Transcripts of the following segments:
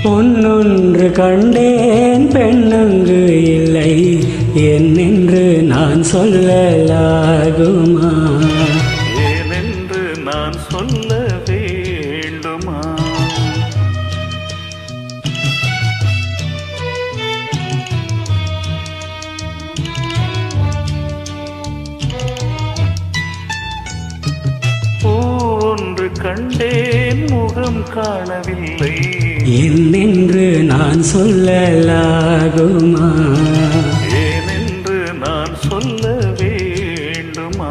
பொன்னொன்று கண்டேன் பெண்ணங்கு இல்லை என்னென்று நான் சொல்லலாகுமா ஏனென்று நான் சொல்ல வேண்டுமா பூ ஒன்று கண்டேன் முகம் காணவில்லை என்னென்று நான் சொல்லலாகுமா ஏனென்று நான் சொல்ல வேண்டுமா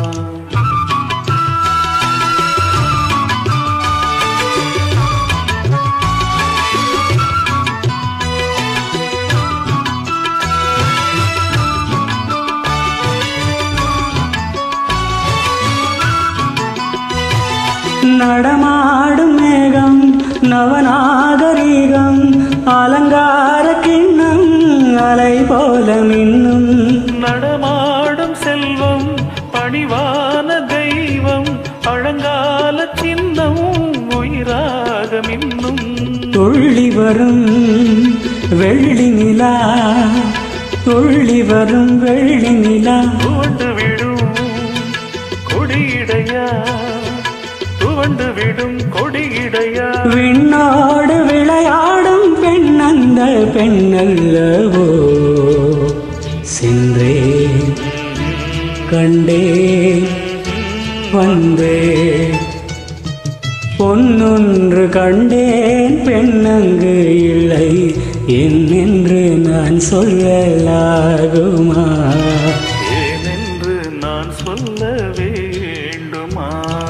நடமாடும் மேகம் நவநாகரீகம் அலங்கார கிண்ணம் அலை போல மின்னும் நடமாடும் செல்வம் பணிவான தெய்வம் பழங்கால சின்னம் உயிராக மின்னும் துள்ளி வரும் வெள்ளி நிலா துள்ளி வரும் வெள்ளி நிலா துவண்டு விடும் கொடியிடையா துவண்டு விடும் கொடியிடையா விண்ணோடு விளையாடும் பெண் அந்த பெண்ணல்லவோ சென்றே கண்டே வந்தே பொன்னொன்று கண்டேன் பெண்ணங்கு இல்லை என்னென்று நான் சொல்லலாகுமா ஏனென்று நான் சொல்ல வேண்டுமா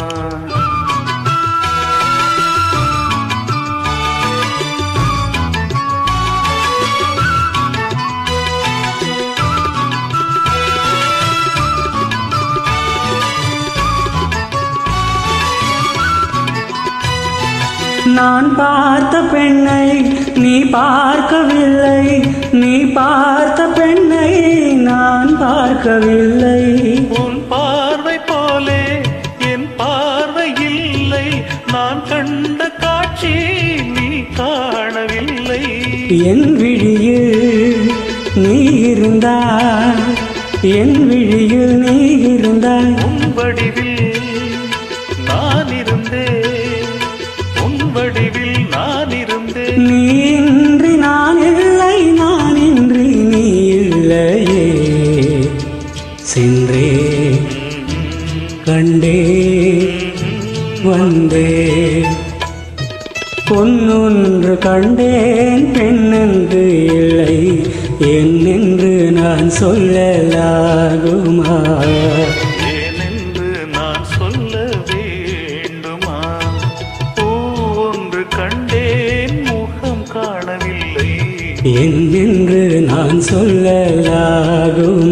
நான் பார்த்த பெண்ணை நீ பார்க்கவில்லை நீ பார்த்த பெண்ணை நான் பார்க்கவில்லை உன் பார்வை போலே என் பார்வை இல்லை நான் கண்ட காட்சி நீ காணவில்லை என் விழியில் நீ இருந்தாய் என் விழியில் நீ இருந்தாய் உன் வடிவில் நான் இருந்தேன் உன் வடிவில் நான் இருந்தேன் நீ இன்றி நான் இல்லை நான் இன்றி நீ இல்லையே சென்றே கண்டே வந்தே பொன்னொன்று கண்டேன் பெண்ணென்று இல்லை என்னென்று நான் சொல்லலாகுமா ஏனென்று நான் சொல்ல வேண்டுமா பூ ஒன்று கண்டேன் முகம் காணவில்லை என்னென்று நான் சொல்லலாகுமா